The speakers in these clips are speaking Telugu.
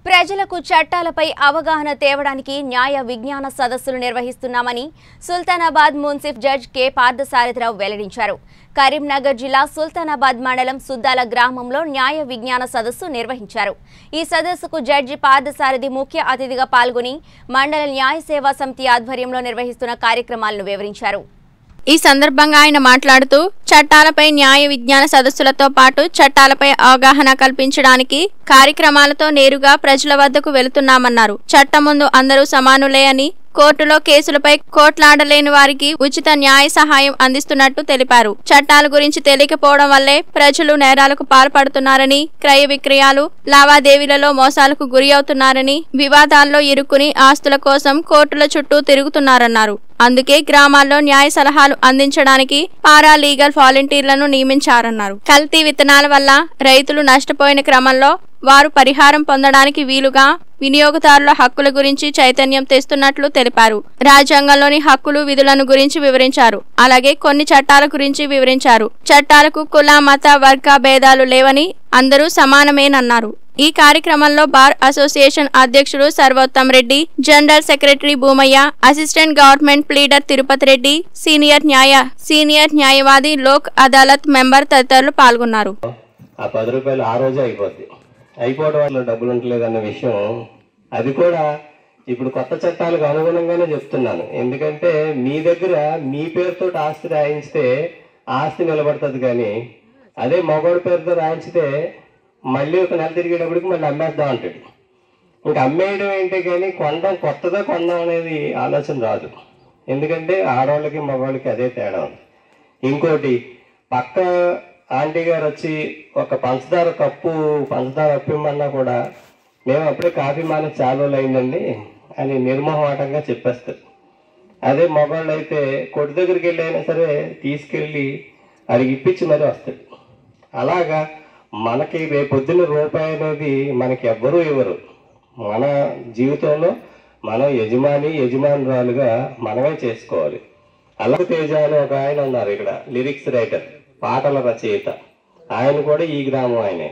ప్రజలకు చట్టాలపై అవగాహన తేవడానికి న్యాయ విజ్ఞాన సదస్సులు నిర్వహిస్తున్నామని Sultanabad munsif judge K Parthasarathirao వెల్లడించారు కరీంనగర్ జిల్లా సుల్తానాబాద్ మండలం సుద్దాల గ్రామంలో న్యాయ విజ్ఞాన సదస్సు నిర్వహించారు ఈ సదస్సుకు జడ్జి పార్థసారథి ముఖ్య అతిథిగా పాల్గొని మండల న్యాయ సేవా సమితి ఆధ్వర్యంలో నిర్వహిస్తున్న కార్యక్రమాలను వివరించారు ఈ సందర్భంగా ఆయన మాట్లాడుతూ చట్టాలపై న్యాయ విజ్ఞాన సదస్సులతో పాటు చట్టాలపై అవగాహన కల్పించడానికి కార్యక్రమాలతో నేరుగా ప్రజల వద్దకు వెళుతున్నామన్నారు చట్టం ముందు అందరూ సమానులే అని కోర్టులో కేసులపై కోట్లాడలేని వారికి ఉచిత న్యాయ సహాయం అందిస్తున్నట్టు తెలిపారు చట్టాల గురించి తెలియకపోవడం వల్లే ప్రజలు నేరాలకు పాల్పడుతున్నారని క్రయ విక్రయాలు లావాదేవీలలో మోసాలకు గురి అవుతున్నారని వివాదాల్లో ఇరుక్కుని ఆస్తుల కోసం కోర్టుల చుట్టూ తిరుగుతున్నారన్నారు అందుకే గ్రామాల్లో న్యాయ సలహాలు అందించడానికి పారా లీగల్ వాలంటీర్లను నియమించారన్నారు కల్తీ విత్తనాల వల్ల రైతులు నష్టపోయిన క్రమంలో వారు పరిహారం పొందడానికి వీలుగా వినియోగదారుల హక్కుల గురించి చైతన్యం తెస్తున్నట్లు తెలిపారు రాజ్యాంగంలోని హక్కులు విధులను గురించి వివరించారు అలాగే కొన్ని చట్టాల గురించి వివరించారు చట్టాలకు కుల మత వర్గ భేదాలు లేవని అందరూ సమానమేనన్నారు ఈ కార్యక్రమంలో బార్ అసోసియేషన్ అధ్యక్షుడు Sarvottam Reddy general secretary Bhoomaiah assistant government pleader Tirupati Reddy senior న్యాయ సీనియర్ న్యాయవాది లోక్ అదాలత్ మెంబర్ తదితరులు పాల్గొన్నారు ఆ పది రూపాయలు ఆ రోజే అయిపోద్ది అయిపోవడం వల్ల డబ్బులు ఉండలేదన్న విషయం అది కూడా ఇప్పుడు కొత్త చట్టాలకు అనుగుణంగానే చెప్తున్నాను ఎందుకంటే మీ దగ్గర మీ పేరుతో ఆస్తి రాయించితే ఆస్తి నిలబడుతుంది కానీ అదే మగవాడి పేరుతో రాయించితే మళ్ళీ ఒక నెల తిరిగేటప్పటికి మళ్ళీ అమ్మేద్దాం అంటాడు ఇంకా అమ్మేయడం ఏంటి కానీ కొనడం కొత్తగా కొందాం అనేది ఆలోచన రాదు ఎందుకంటే ఆడవాళ్ళకి మగవాళ్ళకి అదే తేడా ఉంది ఇంకోటి పక్క ఆంటీ గారు వచ్చి ఒక పంచదార కప్పు పంచదార అప్పిమ్మన్నా కూడా మేము అప్పుడే కాఫీ మానే చాలా రోజులు అయిందండి అని నిర్మోహమాటంగా చెప్పేస్తారు అదే మగవాళ్ళు అయితే కొట్టు దగ్గరికి వెళ్ళి అయినా సరే తీసుకెళ్ళి అడిగి ఇప్పించి మరీ వస్తాడు అలాగా మనకి రేపొద్దున రూపాయి అనేది మనకి ఎవ్వరూ ఇవ్వరు మన జీవితంలో మనం యజమాని యజమానురాలుగా మనమే చేసుకోవాలి అల్లకు తేజ అని ఒక ఆయన ఉన్నారు ఇక్కడ లిరిక్స్ రైటర్ పాటల రచయిత ఆయన కూడా ఈ గ్రామం ఆయనే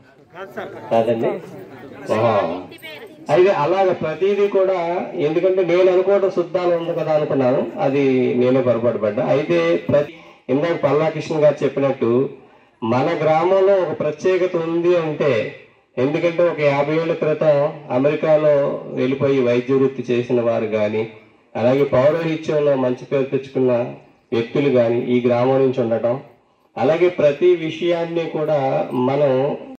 కాదండి ఆహా. అయితే అలాగ ప్రతిదీ కూడా ఎందుకంటే నేను అనుకోవడం శుద్ధాలు ఉంది కదా అనుకున్నాను అది నేనే పొరపాటు పడ్డా అయితే ప్రతి ఇందాక పల్లాకృష్ణ గారు చెప్పినట్టు మన గ్రామంలో ఒక ప్రత్యేకత ఉంది అంటే ఎందుకంటే ఒక యాభై ఏళ్ల క్రితం అమెరికాలో వెళ్ళిపోయి వైద్య వృత్తి చేసిన వారు కానీ అలాగే పౌరోహిత్యంలో మంచి పేరు తెచ్చుకున్న వ్యక్తులు కానీ ఈ గ్రామం నుంచి ఉండటం అలాగే ప్రతి విషయాన్ని కూడా మనం